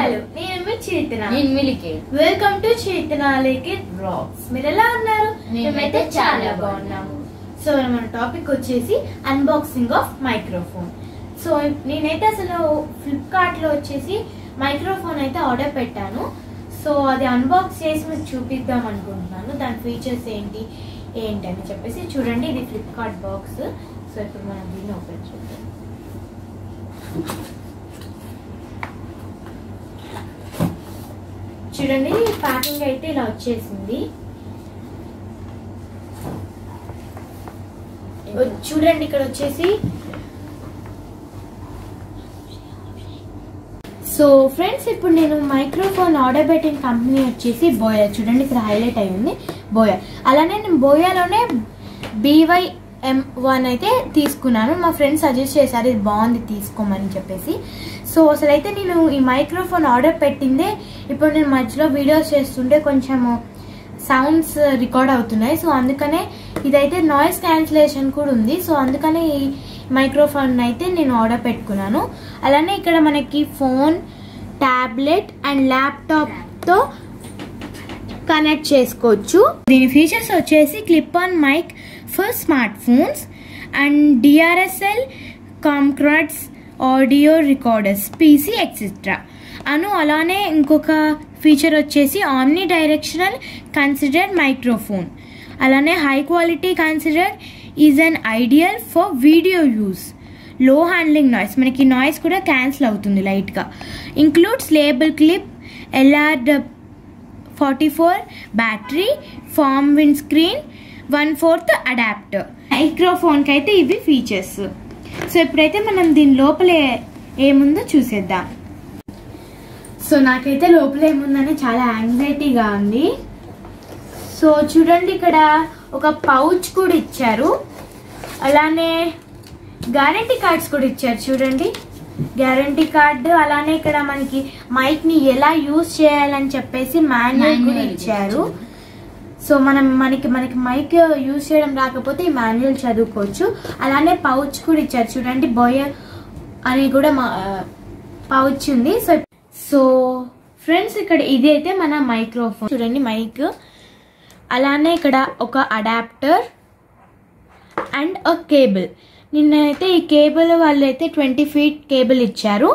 Hello నేను మీ చైతన్య నేను మిలికే వెల్కమ్ టు చైతన్యాలకి బ్లాగ్స్ మీరు ఎలా ఉన్నారు మేమైతే చాలా బాగున్నాము. సో మన టాపిక్ వచ్చేసి అన్బాక్సింగ్ ఆఫ్ మైక్రోఫోన్ సో నేనైతే అసలు ఫ్లిప్కార్ట్ లో వచ్చేసి మైక్రోఫోన్ అయితే ఆర్డర్ పెట్టాను సో అది అన్బాక్స్ చేసి మీకు చూపిద్దాం అనుకుంటున్నాను దాని ఫీచర్స్ ఏంటి ఏంటి అని చెప్పేసి చూడండి ఇది ఫ్లిప్కార్ట్ బాక్స్ సో ఇప్పుడు మనం దీన్ని ఓపెన్ చేద్దాం చూడండి ప్యాకింగ్ అయితే ఇలా వచ్చేసింది చూడండి ఇక్కడ వచ్చేసి సో ఫ్రెండ్స్ ఇప్పుడు నేను మైక్రోఫోన్ ఆర్డర్ పెట్టిన కంపెనీ వచ్చేసి బోయా చూడండి ఇక్కడ హైలైట్ అయి ఉంది బోయా అలానే నేను బోయాలోనే బీవై ఎం వన్ అయితే తీసుకున్నాను మా ఫ్రెండ్స్ సజెస్ట్ చేశారు ఇది బాగుంది తీసుకోమని చెప్పేసి సో అసలు అయితే నేను ఈ మైక్రోఫోన్ ఆర్డర్ పెట్టిందే ఇప్పుడు నేను మధ్యలో వీడియోస్ చేస్తుంటే కొంచెము సౌండ్స్ రికార్డ్ అవుతున్నాయి సో అందుకనే ఇదైతే నాయిస్ క్యాన్సిలేషన్ కూడా ఉంది సో అందుకనే ఈ మైక్రోఫోన్ అయితే నేను ఆర్డర్ పెట్టుకున్నాను అలానే ఇక్కడ మనకి ఫోన్ ట్యాబ్లెట్ అండ్ ల్యాప్టాప్తో కనెక్ట్ చేసుకోవచ్చు దీని ఫీచర్స్ వచ్చేసి clip on mic for smart phones and DSLR camcorders audio recorders PC etcetera అను అలానే ఇంకొక ఫీచర్ వచ్చేసి ఆమ్ని డైరెక్షనల్ కన్సిడర్డ్ మైక్రోఫోన్ అలానే high quality condenser is an ideal for video use లో హ్యాండ్లింగ్ నాయిస్ మనకి నాయిస్ కూడా క్యాన్సిల్ అవుతుంది లైట్గా includes lapel clip LR forty four battery foam wind screen one fourth adapter మైక్రోఫోన్కి అయితే ఇవి ఫీచర్స్ సో ఇప్పుడైతే మనం దీని లోపల ఏ- ఏముందో చూసేద్దాం సో నాకైతే లోపల ఏముందని చాలా యాంగ్జైటీగా ఉంది సో చూడండి ఇక్కడ ఒక పౌచ్ కూడా ఇచ్చారు అలానే గ్యారంటీ కార్డ్స్ కూడా ఇచ్చారు చూడండి గ్యారంటీ కార్డు అలానే ఇక్కడ మనకి మైక్ ని ఎలా యూజ్ చేయాలని చెప్పేసి మాన్యువల్ కూడా Manual ఇచ్చారు సో మనం మనకి మనకి మైక్ యూజ్ చేయడం రాకపోతే ఈ మాన్యువల్ చదువుకోవచ్చు అలానే పౌచ్ కూడా ఇచ్చారు చూడండి బోయ అని కూడా పౌచ్ ఉంది సో సో ఫ్రెండ్స్ ఇక్కడ ఇది అయితే మన మైక్రోఫోన్ చూడండి మైక్ అలానే ఇక్కడ ఒక అడాప్టర్ అండ్ ఒక కేబుల్ నిన్నైతే ఈ కేబుల్ వాళ్ళు అయితే ట్వంటీ ఫీట్ కేబుల్ ఇచ్చారు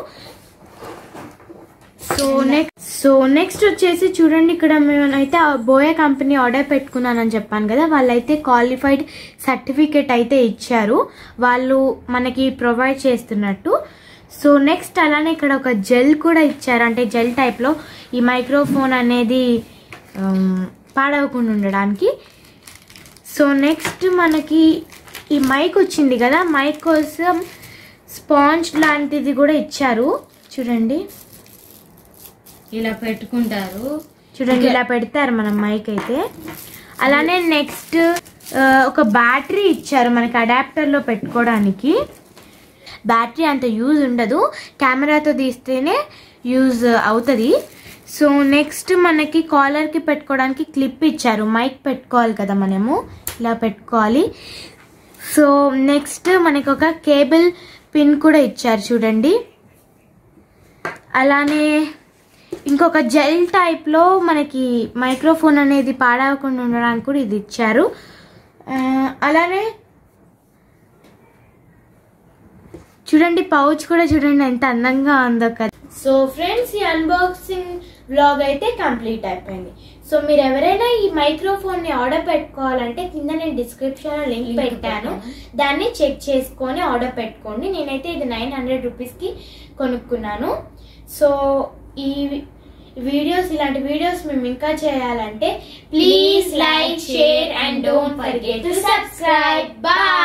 సో నెక్స్ట్ సో నెక్స్ట్ వచ్చేసి చూడండి ఇక్కడ మేమైతే బోయా కంపెనీ ఆర్డర్ పెట్టుకున్నానని చెప్పాను కదా వాళ్ళైతే క్వాలిఫైడ్ సర్టిఫికేట్ అయితే ఇచ్చారు వాళ్ళు మనకి ప్రొవైడ్ చేస్తున్నట్టు సో నెక్స్ట్ అలానే ఇక్కడ ఒక జెల్ కూడా ఇచ్చారు అంటే జెల్ టైప్లో ఈ మైక్రోఫోన్ అనేది ఉమ్, పాడవకుండా ఉండడానికి సో నెక్స్ట్ మనకి ఈ మైక్ వచ్చింది కదా మైక్ కోసం స్పాంజ్ లాంటిది కూడా ఇచ్చారు చూడండి ఇలా పెట్టుకుంటారు చూడండి ఇలా పెడతారు మనం మైక్ అయితే అలానే నెక్స్ట్ ఒక బ్యాటరీ ఇచ్చారు మనకి అడాప్టర్లో పెట్టుకోవడానికి బ్యాటరీ అంత యూజ్ ఉండదు కెమెరాతో తీస్తేనే యూజ్ అవుతుంది సో నెక్స్ట్ మనకి కాలర్కి పెట్టుకోవడానికి క్లిప్ ఇచ్చారు మైక్ పెట్టుకోవాలి కదా మనము ఇలా పెట్టుకోవాలి సో నెక్స్ట్ మనకి ఒక కేబుల్ పిన్ కూడా ఇచ్చారు చూడండి అలానే ఇంకొక జెల్ టైప్లో మనకి మైక్రోఫోన్ అనేది పాడవకుండా ఉండడానికి కూడా ఇది ఇచ్చారు ఆ, అలానే చూడండి పౌచ్ కూడా చూడండి ఎంత అందంగా ఉందో కదా సో ఫ్రెండ్స్ ఈ అన్బాక్సింగ్ వ్లాగ్ అయితే కంప్లీట్ అయిపోయింది సో మీరు ఎవరైనా ఈ మైక్రోఫోన్ ని ఆర్డర్ పెట్టుకోవాలంటే కింద నేను డిస్క్రిప్షన్ లో లింక్ Link పెట్టాను పెట్టాను. దాన్ని చెక్ చేసుకొని ఆర్డర్ పెట్టుకోండి నేనైతే ఇది నైన్ హండ్రెడ్ రూపీస్కి కొనుక్కున్నాను సో ఈ వీడియోస్ ఇలాంటి వీడియోస్ మేము ఇంకా చేయాలంటే please like share and don't forget to subscribe bye